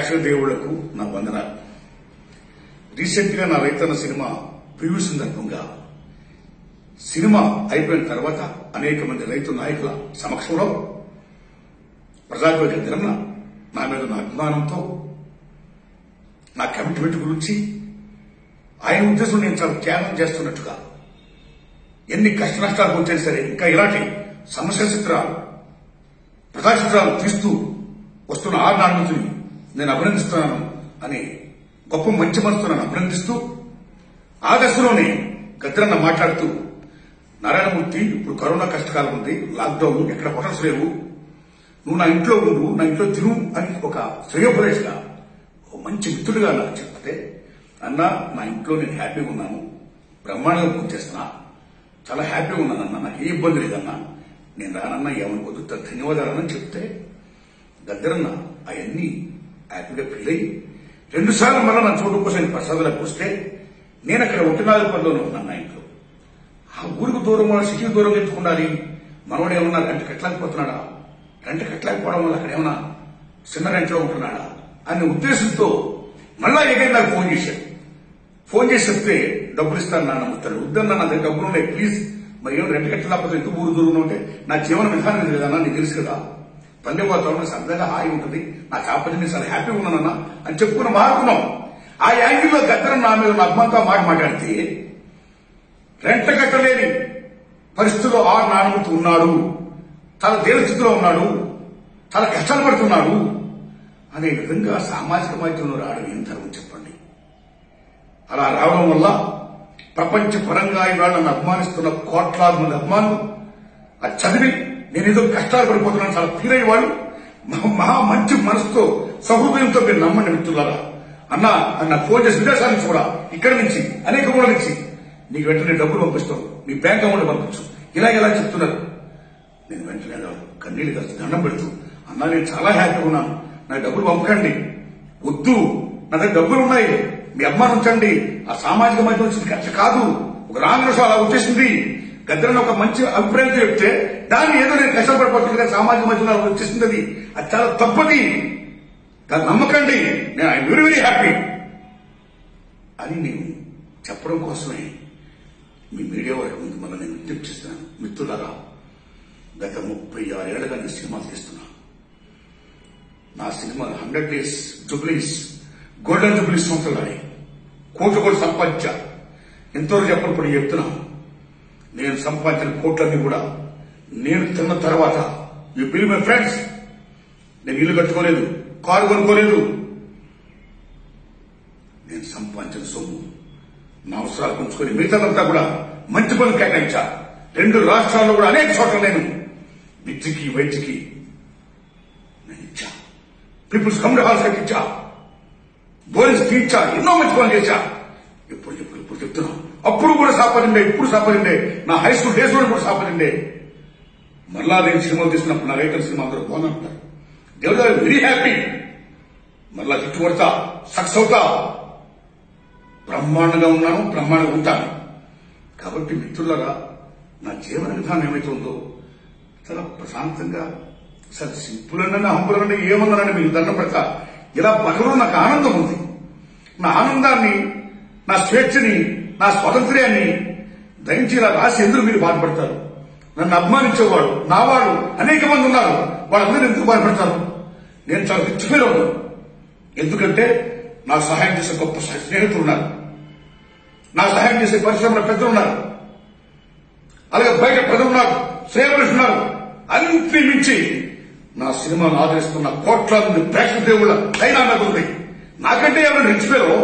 ప్రేక్షక దేవుళ్లకు నా వందనాలు రీసెంట్ గా నా రైతన్న సినిమా ప్రివ్యూ సందర్భంగా సినిమా అయిపోయిన తర్వాత అనేక మంది రైతు నాయకుల సమక్షంలో ప్రజాపతి ధరణ నా మీద నా అభిమానంతో నా కమిట్మెంట్ గురించి ఆయన ఉద్దేశం నేను చాలా త్యాగం చేస్తున్నట్టుగా ఎన్ని కష్ట నష్టాలు వచ్చాయి సరే ఇంకా ఇలాంటి సమస్య చిత్రాలు ప్రజా చిత్రాలు తీస్తూ వస్తున్న ఆ నాణ్యతని నేను అభినందిస్తున్నాను అని గొప్ప మంచి మనసుతో నన్ను అభినందిస్తూ ఆ దశలోనే గద్రన్న మాట్లాడుతూ నారాయణమూర్తి ఇప్పుడు కరోనా కష్టకాలం ఉంది లాక్డౌన్ ఎక్కడ హోటల్స్ లేవు నువ్వు నా ఇంట్లో ఉండు నా ఇంట్లో తిను అని ఒక శ్రేయోపదేశగా ఒక మంచి మిత్రుడిగా నాకు చెప్తే అన్న నా ఇంట్లో నేను హ్యాపీగా ఉన్నాను బ్రహ్మాండంగా పూర్తి చేస్తున్నా చాలా హ్యాపీగా ఉన్నానన్న నాకు ఏ ఇబ్బంది లేదన్నా నేను రానన్నా ఏమనుకోదు ధన్యవాదాలని చెప్తే దగ్గరన్న అవన్నీ హ్యాపీగా ఫీల్ అయ్యి రెండు సార్లు మళ్ళీ నా చోటు కోసం ప్రసాదాలకు వస్తే నేను అక్కడ ఒంటినాలు పనిలోనే ఉన్నాను నా ఇంట్లో ఆ ఊరికి దూరం సిటీకి దూరం ఎత్తుకుండాలి మనోడు ఏమన్నా రెంట్ కట్టలేకపోతున్నాడా రెంట్ కట్టలేకపోవడం వల్ల అక్కడ ఏమన్నా చిన్న రెంట్లో ఉంటున్నాడా అనే ఉద్దేశంతో మళ్ళా ఎగైనా నాకు ఫోన్ చేశాడు ఫోన్ చేసి చెప్తే డబ్బులు ఇస్తాను నాన్న ముత్తాడు వద్దన్న నా దగ్గర డబ్బులు ఉన్నాయి ప్లీజ్ మరి ఏం రెంట్ కట్టలేకపోతే ఎందుకు ఊరు దూరం ఉంటే నా జీవన విధానం ఇది కదా నీకు తెలుసు కదా పల్లె వాతావరణం సరదాగా హాయి ఉంటుంది నా కాపలి నేను చాలా హ్యాపీగా ఉన్నానన్నా అని చెప్పుకుని మారుకున్నాం ఆ యాంగిల్లో గద్దరం నా మీద నా అమ్మంతా మాట మాట్లాడితే రెంట కట్టలేని పరిస్థితుల్లో ఆ నాన్నమూర్తి ఉన్నాడు చాలా దేవస్థితిలో ఉన్నాడు చాలా కష్టాలు పడుతున్నాడు అనే విధంగా సామాజిక మాధ్యమంలో రావడం ఏం ధర్మం చెప్పండి అలా రావడం వల్ల ప్రపంచ పరంగా ఇవాళ నన్ను అభిమానిస్తున్న కోట్లాది మంది అభిమానులు అది చదివి నేను ఏదో కష్టాలు పడిపోతున్నాను చాలా ఫీల్ అయ్యేవాళ్ళు మహా- మహా మంచి మనసుతో సహృదయంతో మీరు నమ్మండి మిత్రులారా అన్న అన్న ఫోన్ చేసి విదేశాల నుంచి కూడా ఇక్కడి నుంచి అనేక ఊళ్ళ నుంచి నీకు వెంటనే డబ్బులు పంపిస్తాం మీ బ్యాంక్ అకౌంట్ పంపించు ఇలా ఇలా చెప్తున్నారు నేను వెంటనే అలా కన్నీళ్ళు కలిసి దండం పెడుతూ అన్నా నేను చాలా హ్యాపీగా ఉన్నాను నాకు డబ్బులు పంపకండి వద్దు నా దగ్గర డబ్బులు ఉన్నాయి మీ అభిమానం ఉంచండి ఆ సామాజిక మాధ్యమం వచ్చింది ఖర్చు కాదు ఒక రాంగ్రస్ అలా వచ్చేసింది గద్దరని ఒక మంచి అభిప్రాయం చెప్తే దాన్ని ఏదో నేను కష్టపడిపోతుంది కదా సామాజిక మాధ్యమంలో అలా వచ్చేసింది అది అది చాలా తప్పది దాన్ని నమ్మకండి నేను ఐ వెరీ వెరీ హ్యాపీ అని నేను చెప్పడం కోసమే మీ మీడియా వారి ముందు మళ్ళీ నేను విజ్ఞప్తి చేస్తున్నాను మిత్రులారా గత ముప్పై ఆరేళ్లుగా నేను సినిమాలు తీస్తున్నా నా సినిమాలు hundred days jubilees golden jubilees సంవత్సరాలు కోట్లు కోట్లు సంపాదించా ఎంతవరకు చెప్పినప్పుడు చెప్తున్నా నేను సంపాదించిన కోట్లన్నీ కూడా నేను తిన్న తర్వాత యూ బిల్ మై ఫ్రెండ్స్ నేను ఇల్లు కట్టుకోలేదు కారు కొనుక్కోలేదు నేను సంపాదించిన సొమ్ము నా అవసరాలు ఉంచుకొని మిగతాదంతా కూడా మంచి పనులు కేటాయించా రెండు రాష్ట్రాల్లో కూడా అనేక చోట్ల నేను విద్యకి వైద్యకి నేను ఇచ్చా పీపుల్స్ కమ్యూనిటీ హాల్స్ కట్టించా బోరింగ్స్ తీర్చా ఎన్నో మంచి పనులు చేశా ఇప్పుడు ఇప్పుడు ఇప్పుడు చెప్తున్నా అప్పుడు కూడా సాపరిండే ఇప్పుడు సాపరిండే నా హై స్కూల్ డేస్ లో కూడా సాపరిండే మరలా నేను సినిమా తీసినప్పుడు నా రైటర్ సినిమా అందరూ బాగుంటారు దేవుడు వెరీ హ్యాపీ మరలా హిట్ కొడతా సక్సెస్ అవుతా బ్రహ్మాండంగా ఉన్నాను బ్రహ్మాండంగా ఉంటాను కాబట్టి మిత్రులరా నా జీవన విధానం ఏమైతే ఉందో చాలా ప్రశాంతంగా చాలా సింపుల్ అన్న హంపుల్ అంటే ఏమన్నానండి మీకు దండం పెడతా ఇలా బతకడం నాకు ఆనందం ఉంది నా ఆనందాన్ని నా స్వేచ్ఛని నా స్వాతంత్ర్యాన్ని దయించి ఇలా రాసి ఎందుకు మీరు బాధపడతారు నన్ను అభిమానించేవాడు నా వాడు అనేక మంది ఉన్నారు వాళ్ళందరూ ఎందుకు బాధపడతారు నేను చాలా రిచ్చిపోయాను ఎందుకంటే నాకు సహాయం చేసే గొప్ప స్నేహితులు ఉన్నారు నాకు సహాయం చేసే పరిశ్రమల పెద్దలు ఉన్నారు అలాగే బయట ప్రజలు ఉన్నారు శ్రేయమనుషులు ఉన్నారు అన్నింటినీ మించి నా సినిమాను ఆదరిస్తున్న కోట్లాది మంది ప్రేక్షక దేవుళ్ళ దైనా నాకు ఉంది నాకంటే ఎవరైనా రెచ్చిపోయారో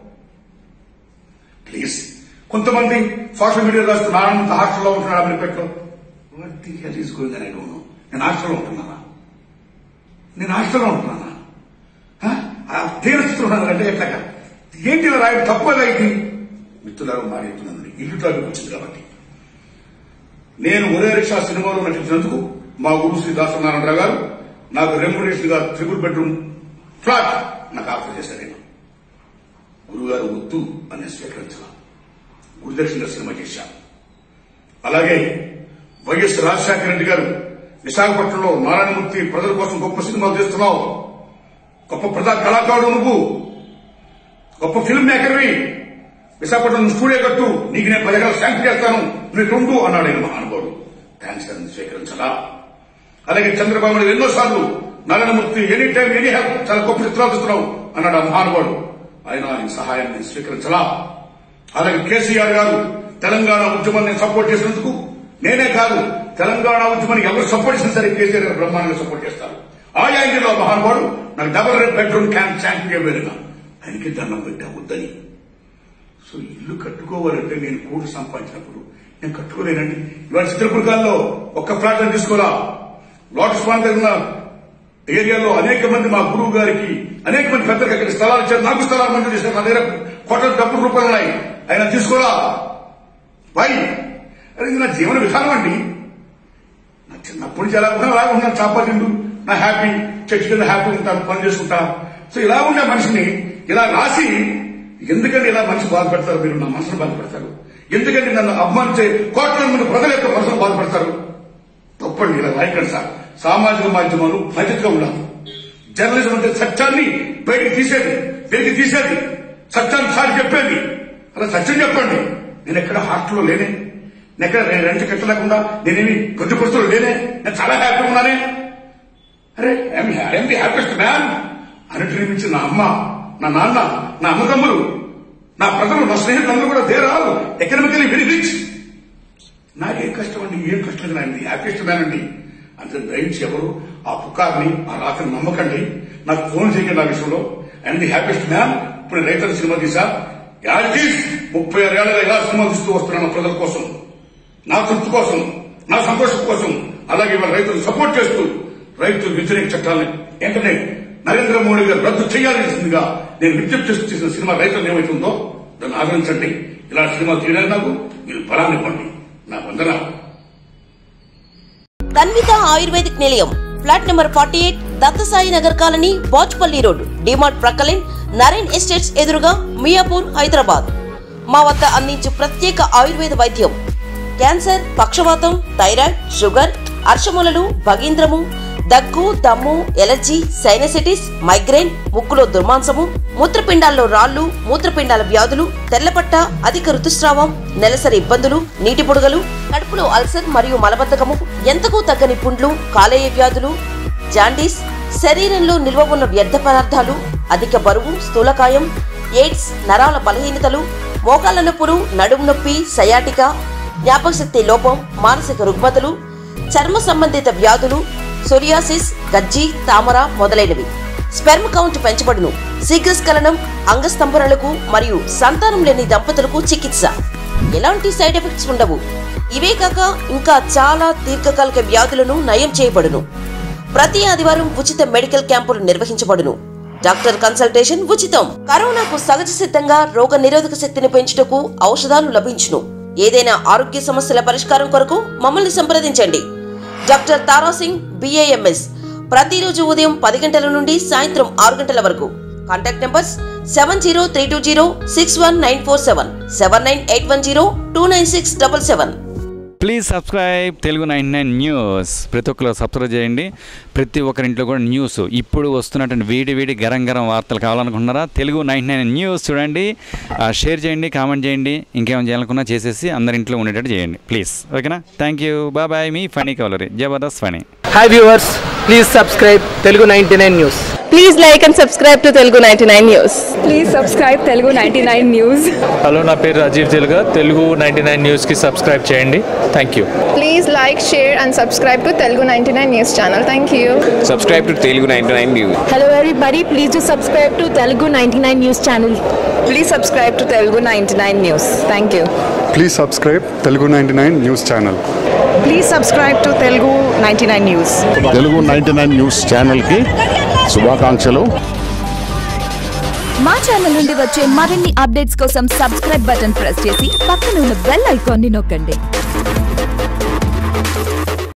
ప్లీజ్ కొంతమంది సోషల్ మీడియా రాస్తూ నానంత హాస్టల్లో ఉంటున్నాడు అమెరికాలో what the hell is going అని ఐ నేను హాస్టల్లో ఉంటున్నానా నేను హాస్టల్లో ఉంటున్నానా హ? ఆ తీరుస్తున్నాను అంటే ఎట్లాగా ఏంటి ఇలా రాయడం తప్పదా ఇది మిత్రులాగా మారేస్తున్నాను ఇల్లు టాపిక్ వచ్చింది కాబట్టి నేను ఒరే రిక్షా సినిమాలో నటించినందుకు మా గురు శ్రీ దాసనారాయణరావు గారు నాకు రెమ్యునరేషన్ గా ట్రిపుల్ బెడ్రూమ్ ఫ్లాట్ నాకు ఆఫర్ చేశారు ఆయన గురువు గారు వద్దు అని స్వీకరించాల గురుదక్షిణ సినిమా చేశాను అలాగే వైఎస్ రాజశేఖర రెడ్డి గారు విశాఖపట్నంలో నారాయణమూర్తి ప్రజల కోసం గొప్ప సినిమాలు చేస్తున్నావు గొప్ప ప్రజా కళాకారుడు నువ్వు గొప్ప ఫిల్మ్ మేకర్వి విశాఖపట్నం స్టూడియో కట్టు నీకు నేను పది ఎకరాలు శాంక్షన్ చేస్తాను నీకు ఉండు అన్నాడు ఆయన మహానుభావుడు క్యాన్సర్ స్వీకరించలా అలాగే చంద్రబాబు నాయుడు ఎన్నోసార్లు Narendramurthy any time any help చాలా గొప్ప చిత్రాలు ఇస్తున్నావు అన్నాడు ఆ మహానుభావుడు ఆయన ఆయన సహాయాన్ని స్వీకరించలా అలాగే కేసీఆర్ గారు తెలంగాణ ఉద్యమాన్ని సపోర్ట్ చేసినందుకు నేనే కాదు తెలంగాణ ఉద్యమాన్ని ఎవరు సపోర్ట్ చేసినా సరే కేసీఆర్ గారు బ్రహ్మాండంగా సపోర్ట్ చేస్తారు ఆ యాంగిల్లో మహానుభావుడు నాకు డబల్ బెడ్రూమ్ క్యాంప్ శాంక్షన్ చేయబోయినా ఆయనకి దండం పెట్టా వద్దని సో ఇల్లు కట్టుకోవాలంటే నేను కూడు సంపాదించినప్పుడు నేను కట్టుకోలేనండి ఇవాళ చిత్రపురకాల్లో ఒక్క ఫ్లాట్ అని తీసుకోరా లోటస్ పాండ్ దగ్గర ఉన్న ఏరియాలో అనేక మంది మా గురువు గారికి అనేక మంది పెద్దలకు అక్కడ స్థలాలు ఇచ్చారు నాకు స్థలాలు మంజూరు చేశారు నా దగ్గర కోట్ల డబ్బులు రూపాయలు ఉన్నాయి ఆయన తీసుకోరా వై అది ఇది నా జీవన విధానం అండి నా చిన్నప్పటి నుంచి ఎలా ఉన్నా అలాగే ఉన్నాను చాపా తిండు నా హ్యాపీ చర్చి కింద హ్యాపీ ఉంటాను పని చేసుకుంటా సో ఇలా ఉండే మనిషిని ఇలా రాసి ఎందుకంటే ఇలా మనిషి బాధపెడతారు మీరు నా మనసును బాధపెడతారు ఎందుకంటే నన్ను అవమానించే కోట్ల మంది ప్రజల యొక్క మనసును బాధపెడతారు తప్పండి ఇలా రాయకండి సార్ సామాజిక మాధ్యమాలు బాధ్యతగా ఉండాలి జర్నలిజం అంటే సత్యాన్ని బయటికి తీసేది బయటికి తీసేది సత్యాన్ని సారి చెప్పేది అలా సత్యం చెప్పండి నేను ఎక్కడ హాస్టల్లో లేనే నేను ఎక్కడ రెంట్ కట్టలేకుండా నేనేమి గొడ్డు పరిస్థితులు లేనే నేను చాలా హ్యాపీగా ఉన్నానే అరే ఐఎమ్ ది హ్యాపీస్ట్ మ్యాన్ అన్నిటిని మించి నా అమ్మ నా నాన్న నా అమ్మతమ్ములు నా ప్రజలు నా స్నేహితులందరూ కూడా దే రావు ఎకనామికలీ వెరీ రిచ్ నాకేం కష్టం అండి ఏం కష్టం లేదు ఆయన హ్యాపీస్ట్ మ్యాన్ అండి అంతే దయించి ఎవరు ఆ పుకార్ని ఆ రాత్రిని నమ్మకండి నాకు ఫోన్ చేయండి ఆ విషయంలో అండ్ ది హ్యాపీస్ట్ మ్యాన్ ఇప్పుడు రైతుల సినిమా తీసా యాజిటీస్ ముప్పై ఆరు ఏళ్ళగా ఇలా సినిమా తీస్తూ వస్తున్నాను ప్రజల కోసం నా తృప్తి కోసం నా సంతోషం కోసం అలాగే ఇవాళ రైతులు సపోర్ట్ చేస్తూ రైతు వ్యతిరేక చట్టాలని వెంటనే నరేంద్ర మోడీ గారు రద్దు చేయాల్సిందిగా నేను విజ్ఞప్తి చేస్తూ చేసిన సినిమా రైతులు ఏమైతుందో దాన్ని ఆదరించండి ఇలా సినిమా తీయడానికి నాకు మీరు బలాన్ని ఇవ్వండి నా వందనాలు Tanvitha ayurvedic Nilayam flat number forty eight Dattasai Nagar colony Bachupally road DMart ప్రక్కలిన్ నరేన్ ఎస్టేట్స్ ఎదురుగా మియాపూర్ హైదరాబాద్ మా వద్ద అందించు ప్రత్యేక ఆయుర్వేద వైద్యం క్యాన్సర్ పక్షవాతం థైరాయిడ్ షుగర్ అర్షములలు భగీంద్రము దగ్గు దమ్ము ఎలర్జీ సైనసిటిస్ మైగ్రేన్ ముక్కులో దుర్మాంసము మూత్రపిండాల్లో రాళ్లు మూత్రపిండాల వ్యాధులు తెల్లపట్ట అధిక ఋతుస్రావం నెలసరి ఇబ్బందులు నీటి పొడుగలు కడుపులో అల్సర్ మరియు మలబద్ధకము ఎంతకు తగ్గని పుండ్లు కాలేయ వ్యాధులు జాండీస్ శరీరంలో నిల్వ ఉన్న వ్యర్థ పదార్థాలు అధిక బరువు స్థూలకాయం ఎయిడ్స్ నరాల బలహీనతలు మోకాళ్ల నొప్పులు నడుము నొప్పి సయాటికా జ్ఞాపకశక్తి లోపం మానసిక రుగ్మతలు చర్మ సంబంధిత వ్యాధులు సోరియాసిస్ గజ్జి తామర మొదలైనవి స్పెర్మ్ కౌంట్ పెంచబడును శీఘ్రస్ఖలనం అంగస్తంభనలకు మరియు సంతానం లేని దంపతులకు చికిత్స ఎలాంటి సైడ్ ఎఫెక్ట్స్ ఉండవు ఇవే కాక ఇంకా చాలా దీర్ఘకాలిక వ్యాధులను నయం చేయబడును ప్రతి ఆదివారం ఉచిత మెడికల్ క్యాంపులు నిర్వహించబడును డాక్టర్ కన్సల్టేషన్ ఉచితం కరోనాకు సహజ సిద్ధంగా రోగ నిరోధక శక్తిని పెంచుటకు ఔషధాలు లభించును ఏదైనా ఆరోగ్య సమస్యల పరిష్కారం కొరకు మమ్మల్ని సంప్రదించండి డాక్టర్ తారాసింగ్ బిఏఎంఎస్ ప్రతిరోజు ఉదయం పది గంటల నుండి సాయంత్రం ఆరు గంటల వరకు contact numbers seven zero three two zero six one nine four seven seven nine eight one zero two nine six double seven please subscribe Telugu nine nine news ప్రతి ఒక్కరు సబ్స్క్రైబ్ చేయండి ప్రతి ఒక్కరింట్లో కూడా న్యూస్ ఇప్పుడు వస్తున్నటువంటి వేడి వేడి గరం గరం వార్తలు కావాలనుకుంటున్నారా తెలుగు నైన్ నైన్ న్యూస్ చూడండి ఆ, షేర్ చేయండి కామెంట్ చేయండి ఇంకేమైనా చేయాలనుకున్నా చేసేసి అందరి ఇంట్లో ఉండేటట్టు చేయండి ప్లీజ్ ఓకేనా థ్యాంక్ యూ బాయ్ బాయ్ మీ ఫనీ కవలరీ Jabardasth Phani hi viewers please subscribe Telugu ninety nine news Please like and subscribe to Telugu 99 News. Please subscribe Telugu ninety nine news hello నా పేరు రాజీవ్ తెలుగా తెలుగు నైంటీ నైన్ న్యూస్కి సబ్స్క్రైబ్ చేయండి thank you Please like, share, and subscribe to Telugu 99 News channel. Thank you. subscribe to Telugu 99 News. Hello everybody, please do subscribe to Telugu 99 News channel. Please subscribe to Telugu ninety nine news thank you please subscribe Telugu ninety nine news channel please subscribe to Telugu ninety nine news Telugu ninety nine news ఛానల్కి శుభాకాంక్షలు మా channel నుండి వచ్చే మరిన్ని updates కోసం subscribe button press చేసి పక్కన ఉన్న బెల్ ఐకాన్ ని నొక్కండి